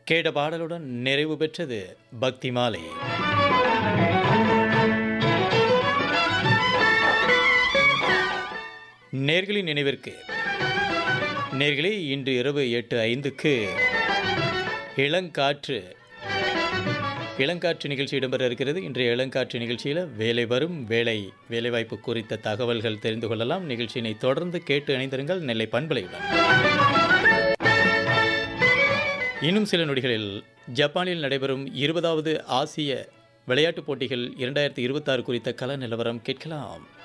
கேட்ட பாடலுடன் நிறைவு பெற்றது பக்தி மாலை நேர்களின் நினைவிற்கு நேர்களே இன்று இரவு எட்டு ஐந்துக்கு இளங்காற்று இளங்காற்று நிகழ்ச்சி இடம்பெற இருக்கிறது இன்றைய இளங்காற்று நிகழ்ச்சியில் வேலை வரும் வேலை வேலைவாய்ப்பு குறித்த தகவல்கள் தெரிந்து கொள்ளலாம் நிகழ்ச்சியினை தொடர்ந்து கேட்டு இணைந்திருங்கள் நெல்லை பண்பலையுடன் இன்னும் சில நொடிகளில் ஜப்பானில் நடைபெறும் இருபதாவது ஆசிய விளையாட்டுப் போட்டிகள் இரண்டாயிரத்தி இருபத்தாறு குறித்த கள நிலவரம் கேட்கலாம்